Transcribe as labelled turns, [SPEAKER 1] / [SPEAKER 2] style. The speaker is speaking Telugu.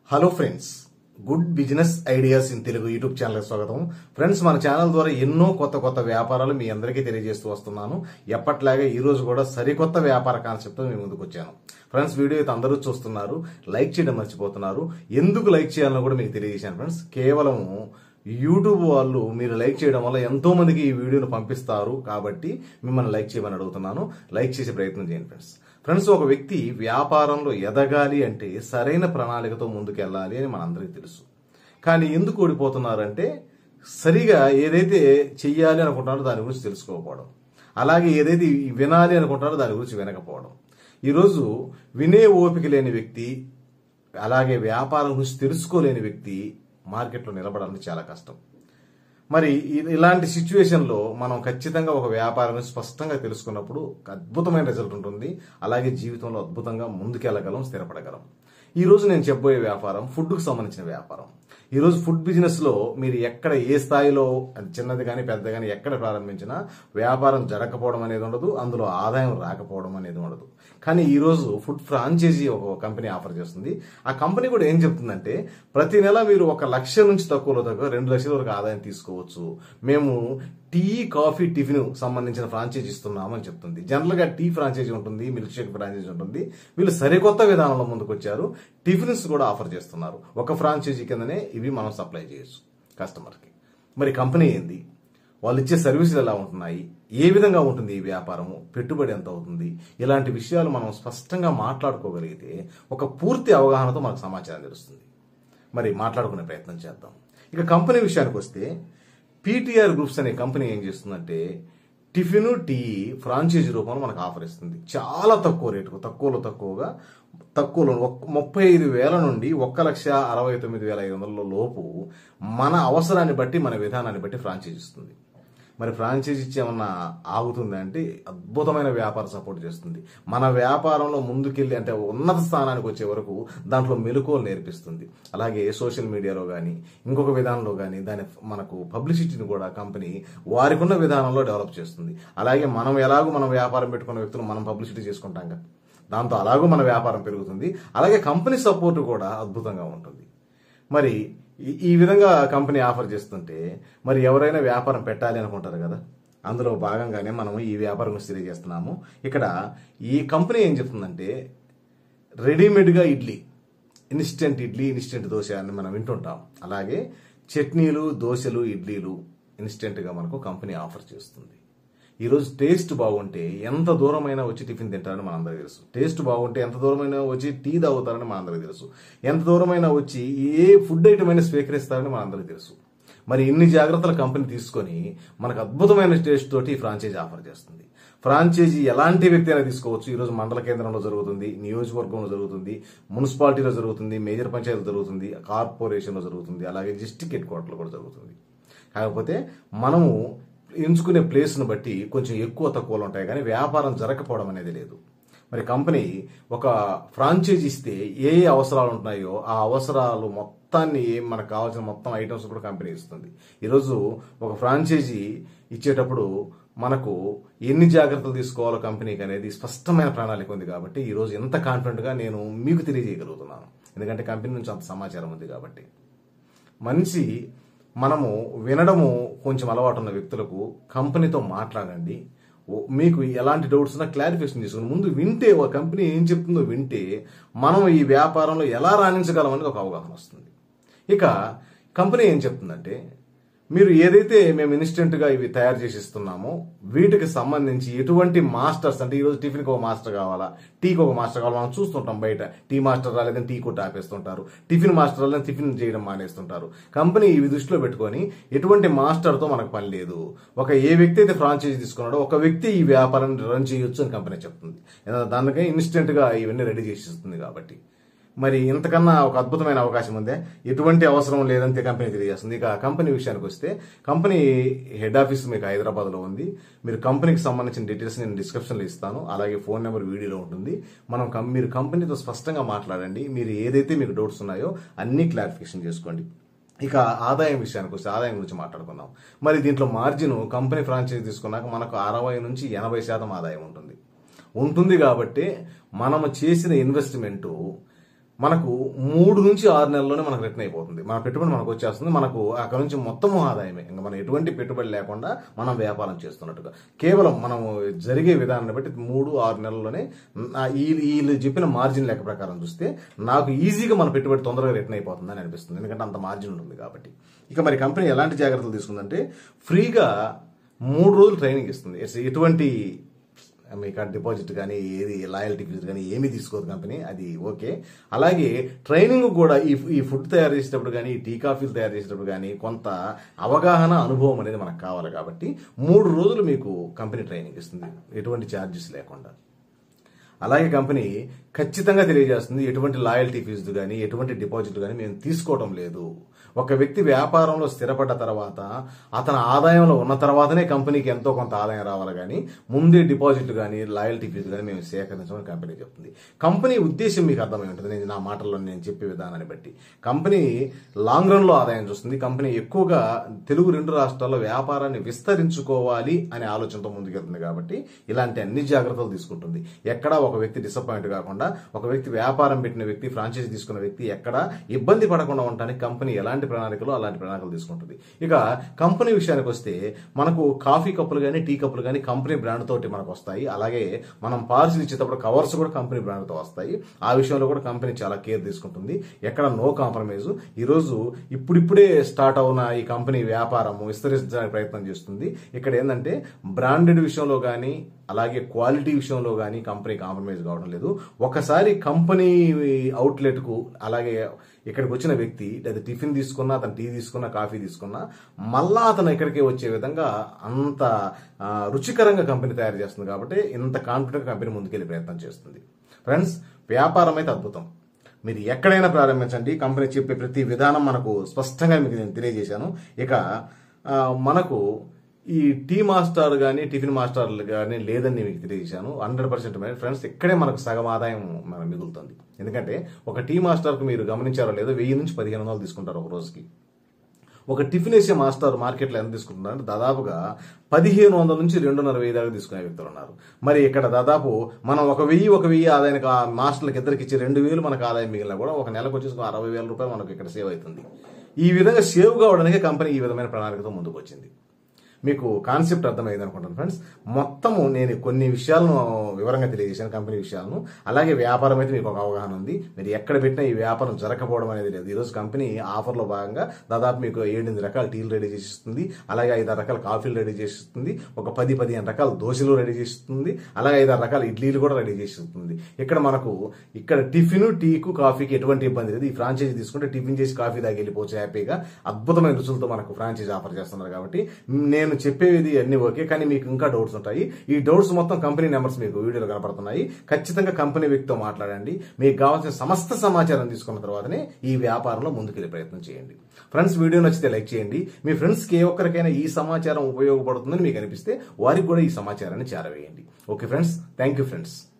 [SPEAKER 1] hello friends good business ideas in Telugu YouTube ఛానల్కి స్వాగతం ఫ్రెండ్స్ మన ఛానల్ ద్వారా ఎన్నో కొత్త కొత్త వ్యాపారాలు మీ అందరికీ తెలియజేస్తూ వస్తున్నాను ఎప్పట్లాగే ఈ రోజు కూడా సరికొత్త వ్యాపార కాన్సెప్ట్తో మీ ముందుకు వచ్చాను ఫ్రెండ్స్ వీడియో అయితే అందరూ చూస్తున్నారు లైక్ చేయడం మర్చిపోతున్నారు ఎందుకు లైక్ చేయాలని కూడా మీకు తెలియజేశాను ఫ్రెండ్స్ కేవలం యూట్యూబ్ వాళ్ళు మీరు లైక్ చేయడం వల్ల ఎంతో మందికి ఈ వీడియోను పంపిస్తారు కాబట్టి మిమ్మల్ని లైక్ చేయమని అడుగుతున్నాను లైక్ చేసే ప్రయత్నం చేయండి ఫ్రెండ్స్ ఫ్రెండ్స్ ఒక వ్యక్తి వ్యాపారంలో ఎదగాలి అంటే సరైన ప్రణాళికతో ముందుకెళ్ళాలి అని మనందరికీ తెలుసు కానీ ఎందుకు ఓడిపోతున్నారంటే సరిగా ఏదైతే చెయ్యాలి అనుకుంటున్నారో దాని గురించి తెలుసుకోకపోవడం అలాగే ఏదైతే వినాలి అనుకుంటున్నారో దాని గురించి వినకపోవడం ఈరోజు వినే ఓపిక లేని వ్యక్తి అలాగే వ్యాపారం గురించి తెలుసుకోలేని వ్యక్తి మార్కెట్లో నిలబడాలని చాలా కష్టం మరి ఇ- ఇలాంటి సిచ్యువేషన్లో మనం ఖచ్చితంగా ఒక వ్యాపారాన్ని స్పష్టంగా తెలుసుకున్నప్పుడు ఒక అద్భుతమైన రిజల్ట్ ఉంటుంది అలాగే జీవితంలో అద్భుతంగా ముందుకెళ్ళగలం స్థిరపడగలం ఈ రోజు నేను చెప్పబోయే వ్యాపారం ఫుడ్కు సంబంధించిన వ్యాపారం ఈ రోజు ఫుడ్ బిజినెస్ లో మీరు ఎక్కడ ఏ స్థాయిలో అది చిన్నది కానీ పెద్ద కానీ ఎక్కడ ప్రారంభించినా వ్యాపారం జరగకపోవడం అనేది ఉండదు అందులో ఆదాయం రాకపోవడం అనేది ఉండదు కానీ ఈ రోజు ఫుడ్ ఫ్రాంచైజీ ఒక కంపెనీ ఆఫర్ చేస్తుంది ఆ కంపెనీ కూడా ఏం చెప్తుందంటే ప్రతి నెల మీరు ఒక లక్ష నుంచి తక్కువలో తక్కువ రెండు లక్షల వరకు ఆదాయం తీసుకోవచ్చు మేము టీ కాఫీ టిఫిన్ సంబంధించిన ఫ్రాంచైజీ ఇస్తున్నామని చెప్తుంది జనరల్ గా టీ ఫ్రాంచైజీ ఉంటుంది మిల్క్ షేక్ ఫ్రాంచైజీ ఉంటుంది వీళ్ళు సరికొత్త విధానంలో ముందుకు వచ్చారు టిఫిన్స్ కూడా ఆఫర్ చేస్తున్నారు ఒక ఫ్రాంచైజీ కిందనే ఇవి మనం సప్లై చేయొచ్చు కస్టమర్కి మరి కంపెనీ ఏంది వాళ్ళు ఇచ్చే సర్వీసులు ఎలా ఉంటున్నాయి ఏ విధంగా ఉంటుంది ఈ వ్యాపారము పెట్టుబడి ఎంత అవుతుంది ఇలాంటి విషయాలు మనం స్పష్టంగా మాట్లాడుకోగలిగితే ఒక పూర్తి అవగాహనతో మనకు సమాచారం తెలుస్తుంది మరి మాట్లాడుకునే ప్రయత్నం చేద్దాం ఇక కంపెనీ విషయానికి వస్తే పీటీఆర్ గ్రూప్స్ అనే కంపెనీ ఏం చేస్తుందంటే టిఫిన్ టీ ఫ్రాంచైజీ రూపంలో మనకు ఆఫర్ ఇస్తుంది చాలా తక్కువ రేటుకు తక్కువలో తక్కువగా తక్కువలో ఒక్- ముప్పై ఐదు వేల నుండి ఒక్క లక్ష అరవై తొమ్మిది వేల ఐదు వందల లోపు మన అవసరాన్ని బట్టి మన విధానాన్ని బట్టి ఫ్రాంచైజీ ఇస్తుంది మరి ఫ్రాంచైజీ ఇచ్చి ఏమన్నా ఆగుతుంది అంటే అద్భుతమైన వ్యాపార సపోర్ట్ చేస్తుంది మన వ్యాపారంలో ముందుకెళ్ళి అంటే ఉన్నత స్థానానికి వచ్చే వరకు దాంట్లో మెలకువలు నేర్పిస్తుంది అలాగే సోషల్ మీడియాలో కానీ ఇంకొక విధానంలో కానీ దాని మనకు పబ్లిసిటీని కూడా కంపెనీ వారికి ఉన్న విధానంలో డెవలప్ చేస్తుంది అలాగే మనం ఎలాగో మనం వ్యాపారం పెట్టుకున్న వ్యక్తులు మనం పబ్లిసిటీ చేసుకుంటాం కదా దాంతో అలాగూ మన వ్యాపారం పెరుగుతుంది అలాగే కంపెనీ సపోర్ట్ కూడా అద్భుతంగా ఉంటుంది మరి ఈ- ఈ విధంగా కంపెనీ ఆఫర్ చేస్తుంటే మరి ఎవరైనా వ్యాపారం పెట్టాలి అనుకుంటారు కదా అందులో భాగంగానే మనం ఈ వ్యాపారం గురించి తెలియజేస్తున్నాము ఇక్కడ ఈ కంపెనీ ఏం చెప్తుందంటే రెడీమేడ్గా ఇడ్లీ ఇన్స్టెంట్ ఇడ్లీ ఇన్స్టెంట్ దోశ అని మనం వింటుంటాం అలాగే చట్నీలు దోశలు ఇడ్లీలు ఇన్స్టెంట్గా మనకు కంపెనీ ఆఫర్ చేస్తుంది ఈరోజు టేస్ట్ బాగుంటే ఎంత దూరమైనా వచ్చి టిఫిన్ తింటారని మనందరికీ తెలుసు టేస్ట్ బాగుంటే ఎంత దూరమైనా వచ్చి టీ తాగుతారని మనందరికీ తెలుసు ఎంత దూరమైనా వచ్చి ఏ ఫుడ్ ఐటమ్ అయినా స్వీకరిస్తారని మనందరికీ తెలుసు మరి ఇన్ని జాగ్రత్తల కంపెనీ తీసుకొని మనకు అద్భుతమైన టేస్ట్ తోటి ఈ ఫ్రాంచైజీ ఆఫర్ చేస్తుంది ఫ్రాంచైజీ ఎలాంటి వ్యక్తి అయినా తీసుకోవచ్చు ఈ రోజు మండల కేంద్రంలో జరుగుతుంది నియోజకవర్గంలో జరుగుతుంది మున్సిపాలిటీలో జరుగుతుంది మేజర్ పంచాయతీలో జరుగుతుంది కార్పొరేషన్లో జరుగుతుంది అలాగే డిస్టిక్ హెడ్ క్వార్టర్లో కూడా జరుగుతుంది కాకపోతే మనము ఎంచుకునే ప్లేస్ను బట్టి కొంచెం ఎక్కువ తక్కువలు ఉంటాయి కానీ వ్యాపారం జరగకపోవడం అనేది లేదు మరి కంపెనీ ఒక ఫ్రాంచైజీ ఇస్తే ఏ ఏ అవసరాలు ఉంటున్నాయో ఆ అవసరాలు మొత్తాన్ని మనకు కావాల్సిన మొత్తం ఐటమ్స్ కూడా కంపెనీ ఇస్తుంది ఈరోజు ఒక ఫ్రాంచైజీ ఇచ్చేటప్పుడు మనకు ఎన్ని జాగ్రత్తలు తీసుకోవాలో కంపెనీకి అనేది స్పష్టమైన ప్రణాళిక ఉంది కాబట్టి ఈరోజు ఎంత కాన్ఫిడెంట్గా నేను మీకు తెలియజేయగలుగుతున్నాను ఎందుకంటే కంపెనీ నుంచి అంత సమాచారం ఉంది కాబట్టి మనిషి మనము వినడము కొంచెం అలవాటు ఉన్న వ్యక్తులకు కంపెనీతో మాట్లాడండి ఓ- మీకు ఎలాంటి డౌట్స్ ఉన్నా క్లారిఫికేషన్ తీసుకుని ముందు వింటే ఒక కంపెనీ ఏం చెప్తుందో వింటే మనం ఈ వ్యాపారంలో ఎలా రాణించగలం అనేది ఒక అవగాహన వస్తుంది ఇక కంపెనీ ఏం చెప్తుందంటే మీరు ఏదైతే మేము ఇన్స్టెంట్ గా ఇవి తయారు చేసి ఇస్తున్నామో వీటికి సంబంధించి ఎటువంటి మాస్టర్స్ అంటే ఈరోజు టిఫిన్కి ఒక మాస్టర్ కావాలా టీకి ఒక మాస్టర్ కావాలా మనం చూస్తుంటాం బయట టీ మాస్టర్ రాలేదని టీ కొట్టి ఆపేస్తుంటారు టిఫిన్ మాస్టర్ రాలేదని టిఫిన్ చేయడం మానేస్తుంటారు కంపెనీ ఇవి దృష్టిలో పెట్టుకొని ఎటువంటి మాస్టర్తో మనకు పని లేదు ఒక ఏ వ్యక్తి అయితే ఫ్రాంచైజీ తీసుకున్నాడో ఒక వ్యక్తి ఈ వ్యాపారాన్ని రన్ చేయొచ్చు అని కంపెనీ చెప్తుంది దానికై ఇన్స్టెంట్ గా ఇవన్నీ రెడీ చేసి ఇస్తుంది కాబట్టి మరి ఇంతకన్నా ఒక అద్భుతమైన అవకాశం ఉందే ఎటువంటి అవసరం లేదంతే కంపెనీ తెలియజేస్తుంది ఇక కంపెనీ విషయానికి వస్తే కంపెనీ హెడ్ ఆఫీస్ మీకు హైదరాబాద్ లో ఉంది మీరు కంపెనీకి సంబంధించిన డీటెయిల్స్ నేను డిస్క్రిప్షన్ లో ఇస్తాను అలాగే ఫోన్ నెంబర్ వీడియోలో ఉంటుంది మనం కం- మీరు కంపెనీతో స్పష్టంగా మాట్లాడండి మీరు ఏదైతే మీకు డౌట్స్ ఉన్నాయో అన్ని క్లారిఫికేషన్ చేసుకోండి ఇక ఆదాయం విషయానికి వస్తే ఆదాయం గురించి మాట్లాడుకుందాం మరి దీంట్లో మార్జిన్ కంపెనీ ఫ్రాంచైజీ తీసుకున్నాక మనకు అరవై నుంచి ఎనభై శాతం ఆదాయం ఉంటుంది ఉంటుంది కాబట్టి మనము చేసిన ఇన్వెస్ట్మెంట్ మనకు మూడు నుంచి ఆరు నెలల్లోనే మనకు రిటర్న్ అయిపోతుంది మన పెట్టుబడి మనకు వచ్చేస్తుంది మనకు అక్కడ నుంచి మొత్తం ఆదాయమే ఇంకా మనం ఎటువంటి పెట్టుబడి లేకుండా మనం వ్యాపారం చేస్తున్నట్టుగా కేవలం మనం జరిగే విధానాన్ని బట్టి మూడు ఆరు నెలల్లోనే నా- ఈ- వీళ్ళు చెప్పిన మార్జిన్ లెక్క ప్రకారం చూస్తే నాకు ఈజీగా మన పెట్టుబడి తొందరగా రిటర్న్ అయిపోతుందని అనిపిస్తుంది ఎందుకంటే అంత మార్జిన్ ఉంటుంది కాబట్టి ఇక మరి కంపెనీ ఎలాంటి జాగ్రత్తలు తీసుకుందంటే ఫ్రీగా మూడు రోజులు ట్రైనింగ్ ఇస్తుంది ఎస్- ఎటువంటి మీకు ఆ డిపాజిట్ కానీ ఏది లాయల్టీ ఫీజు కానీ ఏమీ తీసుకోదు కంపెనీ అది ఓకే అలాగే ట్రైనింగ్ కూడా ఈ ఈ ఫుడ్ తయారు చేసేటప్పుడు కానీ ఈ టీ కాఫీలు తయారు చేసేటప్పుడు కానీ కొంత అవగాహన అనుభవం అనేది మనకు కావాలి కాబట్టి మూడు రోజులు మీకు కంపెనీ ట్రైనింగ్ ఇస్తుంది ఎటువంటి ఛార్జెస్ లేకుండా అలాగే కంపెనీ ఖచ్చితంగా తెలియజేస్తుంది ఎటువంటి లాయల్టీ ఫీజు కానీ ఎటువంటి డిపాజిట్ కానీ మేము తీసుకోవడం లేదు ఒక వ్యక్తి వ్యాపారంలో స్థిరపడ్డ తర్వాత అతని ఆదాయంలో ఉన్న తర్వాతనే కంపెనీకి ఎంతో కొంత ఆదాయం రావాలి కానీ ముందే డిపాజిట్ కానీ లాయల్టీ ఫీజు కానీ మేము సేకరించమని కంపెనీ చెప్తుంది కంపెనీ ఉద్దేశం మీకు అర్థమై ఉంటుంది నేను నా మాటల్లో నేను చెప్పే విధానాన్ని బట్టి కంపెనీ లాంగ్ రన్ లో ఆదాయం చూస్తుంది కంపెనీ ఎక్కువగా తెలుగు రెండు రాష్ట్రాల్లో వ్యాపారాన్ని విస్తరించుకోవాలి అనే ఆలోచనతో ముందుకెళ్తుంది కాబట్టి ఇలాంటి అన్ని జాగ్రత్తలు తీసుకుంటుంది ఎక్కడా ఒక వ్యక్తి డిసప్పాయింట్ కాకుండా ఒక వ్యక్తి వ్యాపారం పెట్టిన వ్యక్తి ఫ్రాంచైజీ తీసుకున్న వ్యక్తి ఎక్కడా ఇబ్బంది పడకుండా ఉండడానికి కంపెనీ ఎలాంటి ప్రణాళికలు అలాంటి ప్రణాళికలు తీసుకుంటుంది ఇక కంపెనీ విషయానికి వస్తే మనకు కాఫీ కప్పులు కానీ టీ కప్పులు కానీ కంపెనీ బ్రాండ్ తోటి మనకు వస్తాయి అలాగే మనం పార్సిల్ ఇచ్చేటప్పుడు కవర్స్ కూడా కంపెనీ బ్రాండ్ తో వస్తాయి ఆ విషయంలో కూడా కంపెనీ చాలా కేర్ తీసుకుంటుంది ఎక్కడ నో కాంప్రమైజ్ ఈ రోజు ఇప్పుడిప్పుడే స్టార్ట్ అవున ఈ కంపెనీ వ్యాపారం విస్తరించడానికి ప్రయత్నం చేస్తుంది ఇక్కడ ఏంటంటే బ్రాండెడ్ విషయంలో కానీ అలాగే క్వాలిటీ విషయంలో కానీ కంపెనీ కాంప్రమైజ్ కావడం లేదు ఒకసారి కంపెనీ అవుట్లెట్ కు అలాగే ఇక్కడికి వచ్చిన వ్యక్తి లేదా టిఫిన్ తీసుకున్నా అతను టీ తీసుకున్నా కాఫీ తీసుకున్నా మళ్ళా అతను ఇక్కడికి వచ్చే విధంగా అంత ఆ, రుచికరంగా కంపెనీ తయారు చేస్తుంది కాబట్టి ఇంత కాన్ఫిడెంట్ కంపెనీ ముందుకెళ్లే ప్రయత్నం చేస్తుంది ఫ్రెండ్స్ వ్యాపారం అయితే అద్భుతం మీరు ఎక్కడైనా ప్రారంభించండి కంపెనీ చెప్పే ప్రతి విధానం మనకు స్పష్టంగా మీకు నేను తెలియజేశాను ఇక ఆ, మనకు ఈ టీ మాస్టర్ కానీ టిఫిన్ మాస్టర్లు కానీ లేదని మీకు తెలియజేశాను హండ్రెడ్ పర్సెంట్ ఫ్రెండ్స్ ఇక్కడే మనకు సగం ఆదాయం మనకు మిగులుతుంది ఎందుకంటే ఒక టీ మాస్టర్కు మీరు గమనించారో లేదో వెయ్యి నుంచి పదిహేను వందలు తీసుకుంటారు ఒక రోజుకి ఒక టిఫిన్ వేసే మాస్టర్ మార్కెట్లో ఎంత తీసుకుంటున్నారంటే దాదాపుగా పదిహేను వందల నుంచి రెండున్నర వెయ్యి దాకా తీసుకునే వ్యక్తులు ఉన్నారు మరి ఇక్కడ దాదాపు మనం ఒక వెయ్యి ఒక వెయ్యి ఆదాయానికి ఆ మాస్టర్లకు ఇద్దరికి ఇచ్చి రెండు వేలు మనకు ఆదాయం మిగిలిన కూడా ఒక నెలకు వచ్చేసి ఒక అరవై వేల రూపాయలు మనకు ఇక్కడ సేవ్ అవుతుంది ఈ విధంగా సేవ్ కావడానికి కంపెనీ ఈ విధమైన ప్రణాళికతో ముందుకు వచ్చింది మీకు కాన్సెప్ట్ అర్థమైంది అనుకుంటాను ఫ్రెండ్స్ మొత్తము నేను కొన్ని విషయాలను వివరంగా తెలియజేశాను కంపెనీ విషయాలను అలాగే వ్యాపారం అయితే మీకు ఒక అవగాహన ఉంది మీరు ఎక్కడ పెట్టినా ఈ వ్యాపారం జరగకపోవడం అనేది లేదు ఈరోజు కంపెనీ ఆఫర్లో భాగంగా దాదాపు మీకు ఏడెనిమిది రకాల టీలు రెడీ చేసిస్తుంది అలాగే ఐదారు రకాల కాఫీలు రెడీ చేసిస్తుంది ఒక పది పదిహేను రకాల దోశలు రెడీ చేస్తుంది అలాగే ఐదారు రకాల ఇడ్లీలు కూడా రెడీ చేసిస్తుంది ఇక్కడ మనకు ఇక్కడ టిఫిన్ టీకు కాఫీకి ఎటువంటి ఇబ్బంది లేదు ఈ ఫ్రాంచైజీ తీసుకుంటే టిఫిన్ చేసి కాఫీ దాకా వెళ్ళిపోవచ్చు హ్యాపీగా అద్భుతమైన రుచులతో మనకు ఫ్రాంచైజీ ఆఫర్ చేస్తున్నారు కాబట్టి నేను చెప్పేది అన్ని ఓకే కానీ మీకు ఇంకా డౌట్స్ ఉంటాయి ఈ డౌట్స్ మొత్తం కంపెనీ నెంబర్స్ మీకు వీడియోలో కనపడుతున్నాయి ఖచ్చితంగా కంపెనీ వ్యక్తితో మాట్లాడండి మీకు కావాల్సిన సమస్త సమాచారం తీసుకున్న తర్వాతనే ఈ వ్యాపారంలో ముందుకెళ్లే ప్రయత్నం చేయండి ఫ్రెండ్స్ వీడియో నచ్చితే లైక్ చేయండి మీ ఫ్రెండ్స్ కి ఏ ఒక్కరికైనా ఈ సమాచారం ఉపయోగపడుతుందని మీకు అనిపిస్తే వారికి కూడా ఈ సమాచారాన్ని చేరవేయండి okay friends thank you friends